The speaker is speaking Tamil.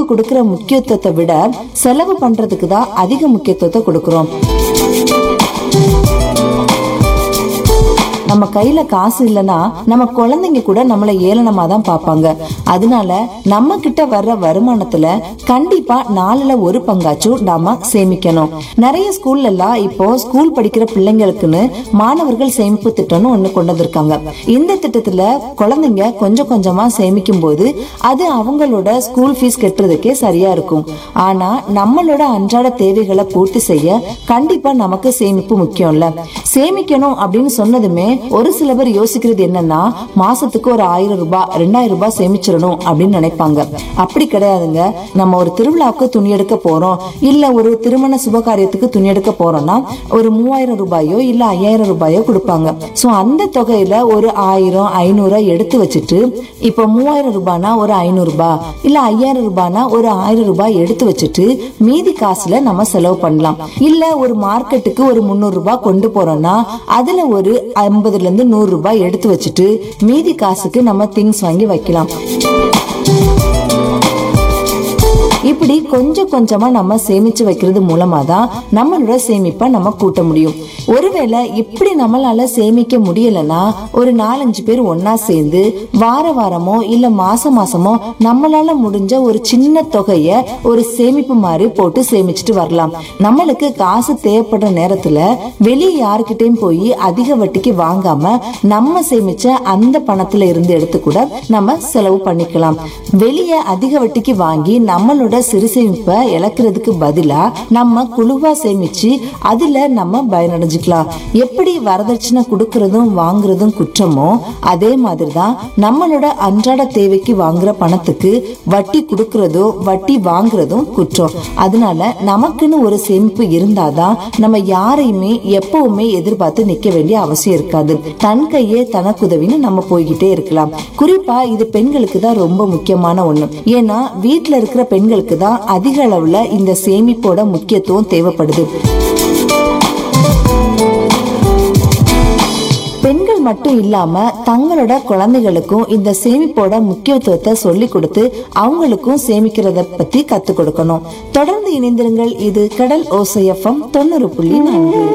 சேமிப்புக்கு கொடுக்கிற முக்கியத்துவத்தை விட செலவு பண்றதுக்கு தான் அதிக முக்கியத்துவத்தை கொடுக்கிறோம் நம்ம கையில காசு இல்லனா நம்ம குழந்தைங்க கூட நம்மள ஏளனமா தான் பாப்பாங்க அதனால நம்ம கிட்ட வர்ற வருமானத்துல கண்டிப்பா நாலுல ஒரு பங்காச்சும் நாம சேமிக்கணும் நிறைய ஸ்கூல்ல எல்லாம் இப்போ ஸ்கூல் படிக்கிற பிள்ளைங்களுக்குன்னு மாணவர்கள் சேமிப்பு திட்டம்னு ஒண்ணு கொண்டு வந்திருக்காங்க இந்த திட்டத்துல குழந்தைங்க கொஞ்சம் கொஞ்சமா சேமிக்கும் போது அது அவங்களோட ஸ்கூல் ஃபீஸ் கட்டுறதுக்கே சரியா இருக்கும் ஆனா நம்மளோட அன்றாட தேவைகளை பூர்த்தி செய்ய கண்டிப்பா நமக்கு சேமிப்பு முக்கியம்ல சேமிக்கணும் அப்படின்னு சொன்னதுமே ஒரு சில பேர் யோசிக்கிறது என்னன்னா மாசத்துக்கு ஒரு ஆயிரம் ரூபாய் ரெண்டாயிரம் ரூபாய் சேமிச்சிடணும் அப்படின்னு நினைப்பாங்க அப்படி கிடையாதுங்க நம்ம ஒரு திருவிழாவுக்கு துணி எடுக்க போறோம் இல்ல ஒரு திருமண சுபகாரியத்துக்கு துணி எடுக்க போறோம்னா ஒரு மூவாயிரம் ரூபாயோ இல்ல ஐயாயிரம் ரூபாயோ கொடுப்பாங்க சோ அந்த தொகையில ஒரு ஆயிரம் ஐநூறு எடுத்து வச்சுட்டு இப்ப மூவாயிரம் ரூபாய்னா ஒரு ஐநூறு ரூபாய் இல்ல ஐயாயிரம் ரூபாய்னா ஒரு ஆயிரம் ரூபாய் எடுத்து வச்சுட்டு மீதி காசுல நம்ம செலவு பண்ணலாம் இல்ல ஒரு மார்க்கெட்டுக்கு ஒரு முந்நூறு ரூபாய் கொண்டு போறோம்னா அதுல ஒரு ஐம்பதுல இருந்து நூறு ரூபாய் எடுத்து வச்சுட்டு மீதி காசுக்கு நம்ம திங்ஸ் வாங்கி வைக்கலாம் இப்படி கொஞ்சம் கொஞ்சமா நம்ம சேமிச்சு வைக்கிறது மூலமா தான் நம்மளோட சேமிப்பை நம்ம கூட்ட முடியும் ஒருவேளை இப்படி நம்மளால சேமிக்க முடியலன்னா ஒரு நாலஞ்சு பேர் ஒன்னா சேர்ந்து வார வாரமோ இல்ல மாசம் மாசமோ நம்மளால முடிஞ்ச ஒரு சின்ன தொகைய ஒரு சேமிப்பு மாதிரி போட்டு சேமிச்சுட்டு வரலாம் நம்மளுக்கு காசு தேவைப்படுற நேரத்துல வெளியே யாருக்கிட்டையும் போய் அதிக வட்டிக்கு வாங்காம நம்ம சேமிச்ச அந்த பணத்துல இருந்து எடுத்து கூட நம்ம செலவு பண்ணிக்கலாம் வெளியே அதிக வட்டிக்கு வாங்கி நம்மளோட சிறு சேமிப்பை இழக்கிறதுக்கு பதிலா நம்ம குழுவா சேமிச்சு அதுல நம்ம பயனடைஞ்சுக்கலாம் எப்படி வரதட்சணை கொடுக்கறதும் வாங்குறதும் குற்றமோ அதே மாதிரிதான் நம்மளோட அன்றாட தேவைக்கு வாங்குற பணத்துக்கு வட்டி கொடுக்கறதோ வட்டி வாங்குறதும் குற்றம் அதனால நமக்குன்னு ஒரு சேமிப்பு இருந்தாதான் நம்ம யாரையுமே எப்பவுமே எதிர்பார்த்து நிக்க வேண்டிய அவசியம் இருக்காது தன் கையே தனக்குதவின்னு நம்ம போய்கிட்டே இருக்கலாம் குறிப்பா இது பெண்களுக்கு தான் ரொம்ப முக்கியமான ஒண்ணு ஏன்னா வீட்ல இருக்கிற பெண்களுக்கு தான் அதிக அளவுல இந்த சேமிப்போட முக்கியத்துவம் தேவைப்படுது பெண்கள் மட்டும் இல்லாம தங்களோட குழந்தைகளுக்கும் இந்த சேமிப்போட முக்கியத்துவத்தை சொல்லி கொடுத்து அவங்களுக்கும் சேமிக்கிறத பத்தி கத்து கொடுக்கணும் தொடர்ந்து இணைந்திருங்கள் இது கடல் ஓசையஃபம் தொண்ணூறு புள்ளி நான்கு